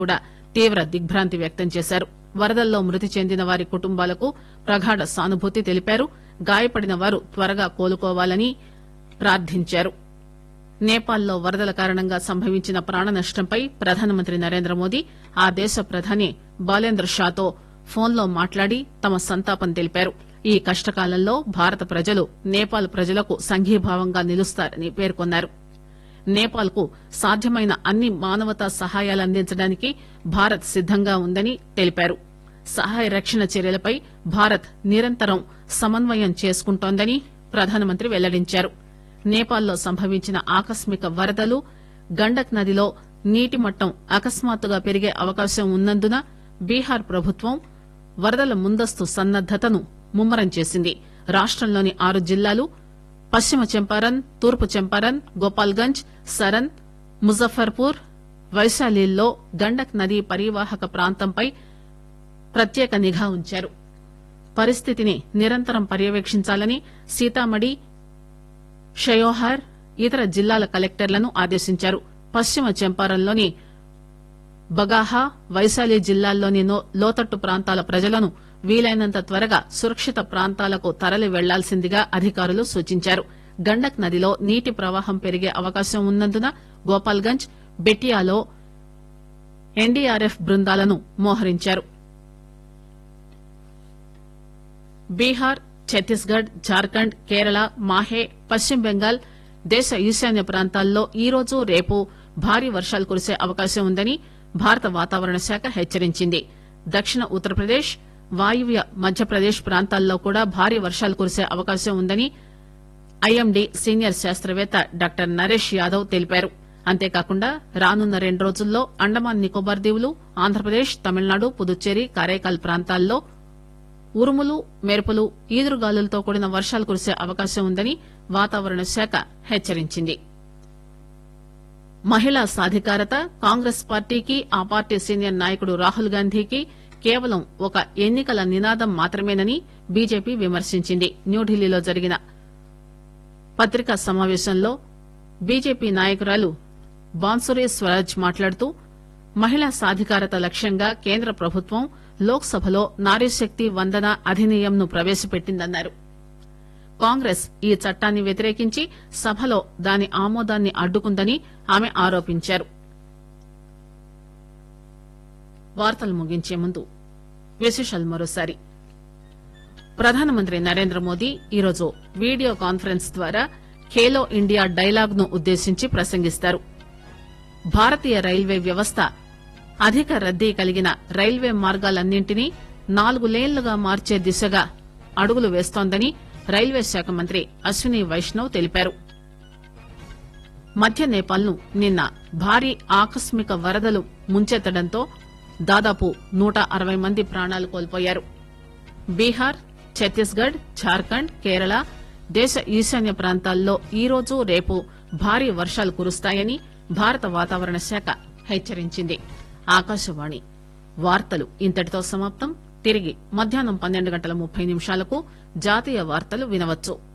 కూడా తీవ్ర దిగ్భ్రాంతి వ్యక్తం చేశారు వరదల్లో మృతి చెందిన వారి కుటుంబాలకు ప్రగాఢ సానుభూతి తెలిపారు గాయపడిన వారు త్వరగా కోలుకోవాలని ప్రార్థించారు నేపాల్లో వరదల కారణంగా సంభవించిన ప్రాణ నష్టంపై ప్రధానమంత్రి నరేంద్ర మోదీ ఆ దేశ ప్రధాని బాలేంద్ర షాతో ఫోన్లో మాట్లాడి తమ సంతాపం తెలిపారు ఈ కష్టకాలంలో భారత ప్రజలు నేపాల్ ప్రజలకు సంఘీభావంగా నిలుస్తారని పేర్కొన్నారు నేపాల్ కు సాధ్యమైన అన్ని మానవతా సహాయాలు అందించడానికి భారత్ సిద్దంగా ఉందని తెలిపారు సహాయ రక్షణ చర్యలపై భారత్ నిరంతరం సమన్వయం చేసుకుంటోందని ప్రధానమంత్రి వెల్లడించారు నేపాల్లో సంభవించిన ఆకస్మిక వరదలు గండక్ నదిలో నీటి మట్టం అకస్మాత్తుగా పెరిగే అవకాశం ఉన్నందున బీహార్ ప్రభుత్వం వరదల ముందస్తు సన్నద్దతను ముమ్మరం చేసింది రాష్టంలోని ఆరు జిల్లాలు పశ్చిమ చంపారన్ తూర్పు చంపారన్ గోపాల్గంజ్ సరన్ ముజఫర్పూర్ వైశాలిల్లో గండక్ నదీ పరివాహక ప్రాంతంపై ప్రత్యేక నిఘా ఉంచారు పరిస్థితిని నిరంతరం పర్యవేక్షించాలని సీతామఢి షయోహార్ ఇతర జిల్లాల కలెక్టర్లను ఆదేశించారు పశ్చిమ చంపారన్లోని బగాహా వైశాలి జిల్లాల్లోని నో- లోతట్టు ప్రాంతాల ప్రజలను వీలైనంత త్వరగా సురక్షిత ప్రాంతాలకు తరలి వెళ్లాల్సిందిగా అధికారులు సూచించారు గండక్ నదిలో నీటి ప్రవాహం పెరిగే అవకాశం ఉన్నందున గోపాల్గంజ్ బెట్టియాలో ఎన్డీఆర్ఎఫ్ బృందాలను మోహరించారు బీహార్ ఛత్తీస్గఢ్ జార్ఖండ్ కేరళ మాహే పశ్చిమ బెంగాల్ దేశ ఈశాన్య ప్రాంతాల్లో ఈ రోజు రేపు భారీ వర్షాలు కురిసే అవకాశం ఉందని భారత వాతావరణ శాఖ హెచ్చరించింది దక్షిణ ఉత్తరప్రదేశ్ వాయువ్య మధ్యప్రదేశ్ ప్రాంతాల్లో కూడా భారీ వర్షాలు కురిసే అవకాశం ఉందని ఐఎండీ సీనియర్ శాస్త్రవేత్త డాక్టర్ నరేష్ యాదవ్ తెలిపారు అంతేకాకుండా రానున్న రెండు రోజుల్లో అండమాన్ నికోబార్ దీవులు ఆంధ్రప్రదేశ్ తమిళనాడు పుదుచ్చేరి కారైకాల్ ప్రాంతాల్లో ఉరుములు మెరుపులు ఈదురుగాలులతో కూడిన వర్షాలు కురిసే అవకాశం ఉందని వాతావరణ శాఖ హెచ్చరించింది మహిళా సాధికారత కాంగ్రెస్ పార్టీకి ఆ పార్టీ సీనియర్ నాయకుడు రాహుల్ గాంధీకి కేవలం ఒక ఎన్నికల నినాదం మాత్రమేనని బీజేపీ విమర్శించింది న్యూఢిల్లీలో జరిగిన పత్రికా సమావేశంలో బీజేపీ నాయకురాలు బాన్సురి స్వరాజ్ మాట్లాడుతూ మహిళా సాధికారత లక్ష్యంగా కేంద్ర ప్రభుత్వం లోక్సభలో నారీశక్తి వందన అధినియంను ప్రవేశపెట్టిందన్నారు కాంగ్రెస్ ఈ చట్టాన్ని వ్యతిరేకించి సభలో దాని ఆమోదాన్ని అడ్డుకుందని ఆమె ఆరోపించారు వార్తలు ముగించే ముందు విశేషాలు మరోసారి ప్రధానమంత్రి నరేంద్ర మోదీ ఈరోజు వీడియో కాన్ఫరెన్స్ ద్వారా ఖేలో ఇండియా డైలాగ్ ను ఉద్దేశించి ప్రసంగిస్తారు భారతీయ రైల్వే వ్యవస్థ అధిక రద్దీ కలిగిన రైల్వే మార్గాలన్నింటినీ నాలుగు లేన్లుగా మార్చే దిశగా అడుగులు వేస్తోందని రైల్వే శాఖ మంత్రి అశ్విని వైష్ణవ్ తెలిపారు మధ్య నేపాల్ను నిన్న భారీ ఆకస్మిక వరదలు ముంచెత్తడంతో దాదాపు నూట అరవై మంది ప్రాణాలు కోల్పోయారు బీహార్ ఛత్తీస్గఢ్ జార్ఖండ్ కేరళ దేశ ఈశాన్య ప్రాంతాల్లో ఈ రోజు రేపు భారీ వర్షాలు కురుస్తాయని భారత వాతావరణ శాఖ హెచ్చరించింది ఆకాశవాణి వార్తలు ఇంతటితో సమాప్తం తిరిగి మధ్యాహ్నం పన్నెండు గంటల ముప్పై నిమిషాలకు జాతీయ వార్తలు వినవచ్చు